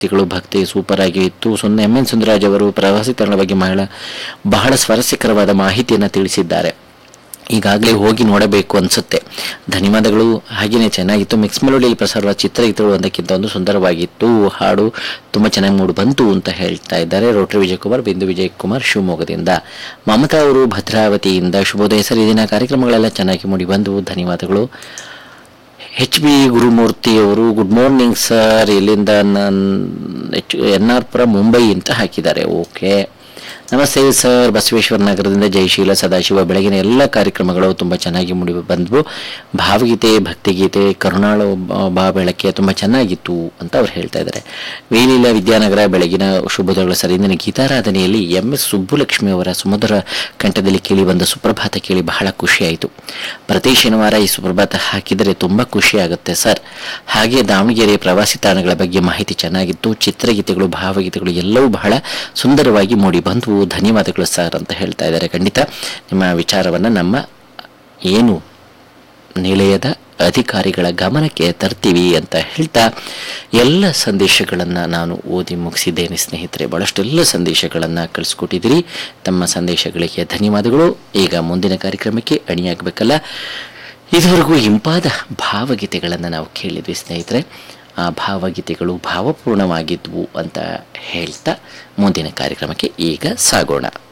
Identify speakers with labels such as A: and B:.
A: ಗಳು ಭಕ್ತಿ ಸೂಪರ್ ಆಗಿ ಇತ್ತು ಸುಂದ ಎಂ ಎನ್ ಸುಂದರಾಜ್ ಅವರು ಪ್ರವಾಸಿ ತಾಣಗಳ ಬಗ್ಗೆ ಮಹಿಳಾ ಬಹಳ ಸ್ವಾರಸ್ಯಕರವಾದ ಮಾಹಿತಿಯನ್ನು ತಿಳಿಸಿದ್ದಾರೆ ಈಗಾಗಲೇ ಹೋಗಿ ನೋಡಬೇಕು ಅನಿಸುತ್ತೆ ಧನ್ಯವಾದಗಳು ಹಾಗೆಯೇ ಚೆನ್ನಾಗಿತ್ತು ಮಿಕ್ಸ್ ಮೆಲೋಡಿಯಲ್ಲಿ ಪ್ರಸಾರವಾದ ಚಿತ್ರಗೀತೆಗಳು ಒಂದಕ್ಕಿಂತ ಒಂದು ಸುಂದರವಾಗಿತ್ತು ಹಾಡು ತುಂಬ ಚೆನ್ನಾಗಿ ಮೂಡಿ ಬಂತು ಅಂತ ಹೇಳ್ತಾ ಇದ್ದಾರೆ ರೋಟರಿ ವಿಜಯಕುಮಾರ್ ಬಿಂದು ವಿಜಯಕುಮಾರ್ ಶಿವಮೊಗ್ಗದಿಂದ ಮಮತಾ ಅವರು ಭದ್ರಾವತಿಯಿಂದ ಶುಭೋದಯ ಸರ್ ಈ ದಿನ ಕಾರ್ಯಕ್ರಮಗಳೆಲ್ಲ ಚೆನ್ನಾಗಿ ಮೂಡಿ ಬಂದವು ಧನ್ಯವಾದಗಳು ಎಚ್ ಬಿ ಗುರುಮೂರ್ತಿ ಅವರು ಗುಡ್ ಮಾರ್ನಿಂಗ್ ಸರ್ ಇಲ್ಲಿಂದ H N R Pura Mumbai ಅಂತ ಹಾಕಿದ್ದಾರೆ ಓಕೆ ನಮಸ್ತೆ ಸರ್ ಬಸವೇಶ್ವರ ನಗರದಿಂದ ಜಯಶೀಲ ಸದಾಶಿವ ಬೆಳಗಿನ ಎಲ್ಲ ಕಾರ್ಯಕ್ರಮಗಳು ತುಂಬ ಚೆನ್ನಾಗಿ ಮುಡಿ ಬಂದವು ಭಾವಗೀತೆ ಭಕ್ತಿಗೀತೆ ಕರುಣಾಳು ಬ- ಬಾ ಬೆಳಕೆ ತುಂಬ ಚೆನ್ನಾಗಿತ್ತು ಅಂತ ಅವ್ರು ಹೇಳ್ತಾ ಇದ್ದಾರೆ ವೇಲಿಲ ವಿದ್ಯಾನಗರ ಬೆಳಗಿನ ಶುಭೋದಯಗಳು ಸರ್ ಇಂದಿನ ಗೀತಾರಾಧನೆಯಲ್ಲಿ ಎಂ ಎಸ್ ಸುಬ್ಬುಲಕ್ಷ್ಮಿ ಅವರ ಸುಮಧುರ ಕಂಠದಲ್ಲಿ ಕೇಳಿ ಬಂದ ಸುಪ್ರಭಾತ ಕೇಳಿ ಬಹಳ ಖುಷಿಯಾಯಿತು ಪ್ರತಿ ಶನಿವಾರ ಈ ಸುಪ್ರಭಾತ ಹಾಕಿದರೆ ತುಂಬ ಖುಷಿ ಆಗುತ್ತೆ ಸರ್ ಹಾಗೆ ದಾವಣಗೆರೆ ಪ್ರವಾಸಿ ತಾಣಗಳ ಬಗ್ಗೆ ಮಾಹಿತಿ ಚೆನ್ನಾಗಿತ್ತು ಚಿತ್ರಗೀತೆಗಳು ಭಾವಗೀತೆಗಳು ಎಲ್ಲವೂ ಬಹಳ ಸುಂದರವಾಗಿ ಮೂಡಿ ಬಂದವು ಧನ್ಯವಾದಗಳು ಸರ್ ಅಂತ ಹೇಳ್ತಾ ಇದ್ದಾರೆ ಖಂಡಿತ ನಿಮ್ಮ ವಿಚಾರವನ್ನು ನಮ್ಮ ಏನು ನಿಲಯದ ಅಧಿಕಾರಿಗಳ ಗಮನಕ್ಕೆ ತರ್ತೀವಿ ಅಂತ ಹೇಳ್ತಾ ಎಲ್ಲ ಸಂದೇಶಗಳನ್ನು ನಾನು ಓದಿ ಮುಗಿಸಿದ್ದೇನೆ ಸ್ನೇಹಿತರೆ ಭಾಳಷ್ಟೆಲ್ಲ ಸಂದೇಶಗಳನ್ನು ಕಳಿಸ್ಕೊಟ್ಟಿದ್ದೀರಿ ತಮ್ಮ ಸಂದೇಶಗಳಿಗೆ ಧನ್ಯವಾದಗಳು ಈಗ ಮುಂದಿನ ಕಾರ್ಯಕ್ರಮಕ್ಕೆ ಅಣಿಯಾಗಬೇಕಲ್ಲ ಇದುವರೆಗೂ ಇಂಪಾದ ಭಾವಗೀತೆಗಳನ್ನು ನಾವು ಕೇಳಿದ್ವಿ ಸ್ನೇಹಿತರೆ ಆ ಭಾವಗೀತೆಗಳು ಭಾವಪೂರ್ಣವಾಗಿದ್ವು ಅಂತ ಹೇಳ್ತಾ ಮುಂದಿನ ಕಾರ್ಯಕ್ರಮಕ್ಕೆ ಈಗ ಸಾಗೋಣ